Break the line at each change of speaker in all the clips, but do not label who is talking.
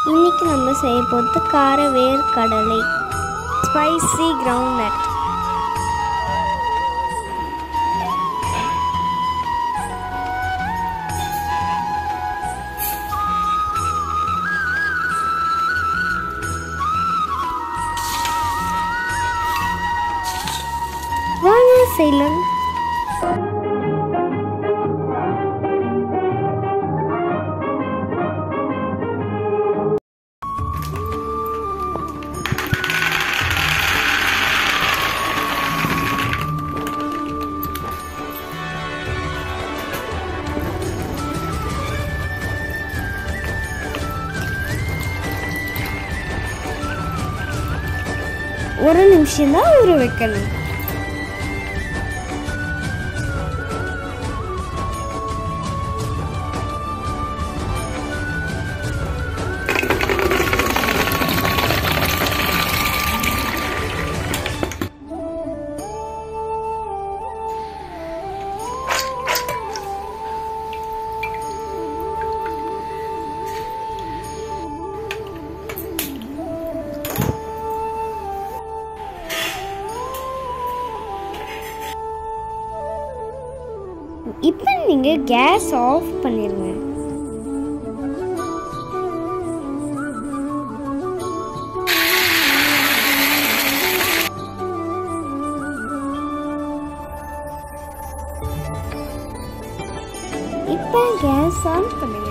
இன்னைக்கு நம்ம செய்ய போகிறது கார வேர்க்கடலை ஸ்பைசி கிரவுண்ட் நட் வாங்க செய்யலாம் ஒரு நிமிஷம் தான் ஊற வைக்கணும் இப்போ நீங்கள் கேஸ் ஆஃப் பண்ணிடுங்க இப்போ கேஸ் ஆன் பண்ணுங்க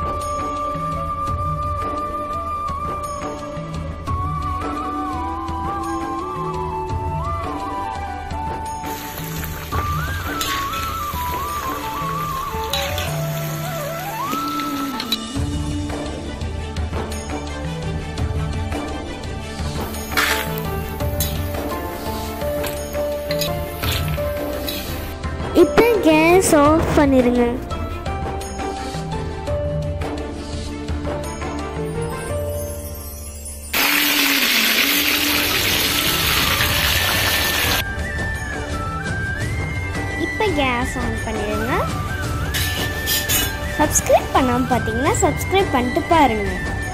இப்போ கேஸ் ஆஃப் பண்ணிடுங்க இப்போ கேஸ் ஆன் பண்ணிடுங்க சப்ஸ்கிரைப் பண்ணாமல் பார்த்தீங்கன்னா சப்ஸ்கிரைப் பண்ணிட்டு பாருங்க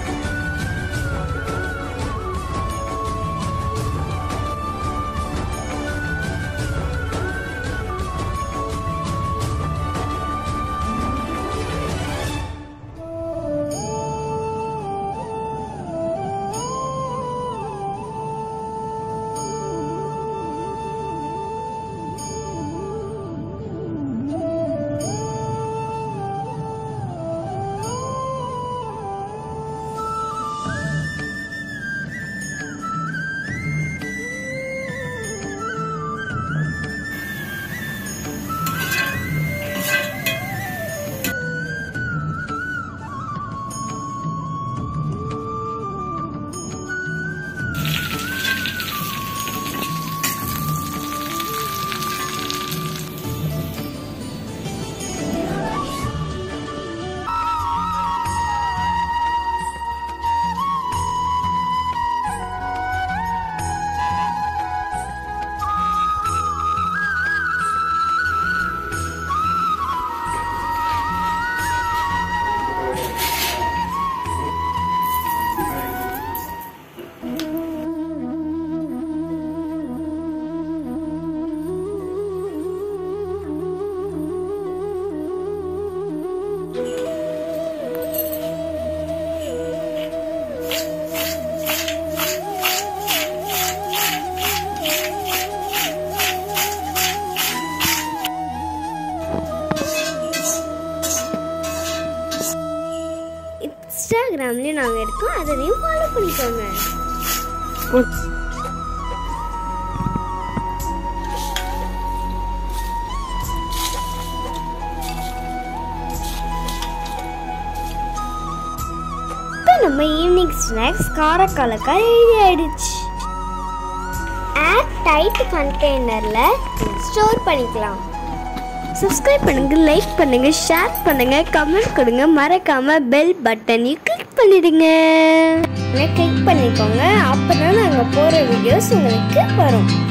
இன்ஸ்டாகிராம்லேயும் நாங்கள் இருக்கோம் அதையும் ஃபாலோ பண்ணிக்கோங்க இப்போ நம்ம ஈவினிங் ஸ்நாக்ஸ் காரக்காலக்கா ரெடி ஆயிடுச்சு ஏர் டைட் கண்டெய்னரில் ஸ்டோர் பண்ணிக்கலாம் சப்ஸ்கிரைப் பண்ணுங்க லைக் பண்ணுங்க ஷேர் பண்ணுங்க கமெண்ட் கொடுங்க மறக்காம பெல் பட்டனையும் கிளிக் பண்ணிடுங்க கிளிக் பண்ணிக்கோங்க அப்பதான் நாங்கள் போகிற வீடியோஸ் உங்களுக்கு வரும்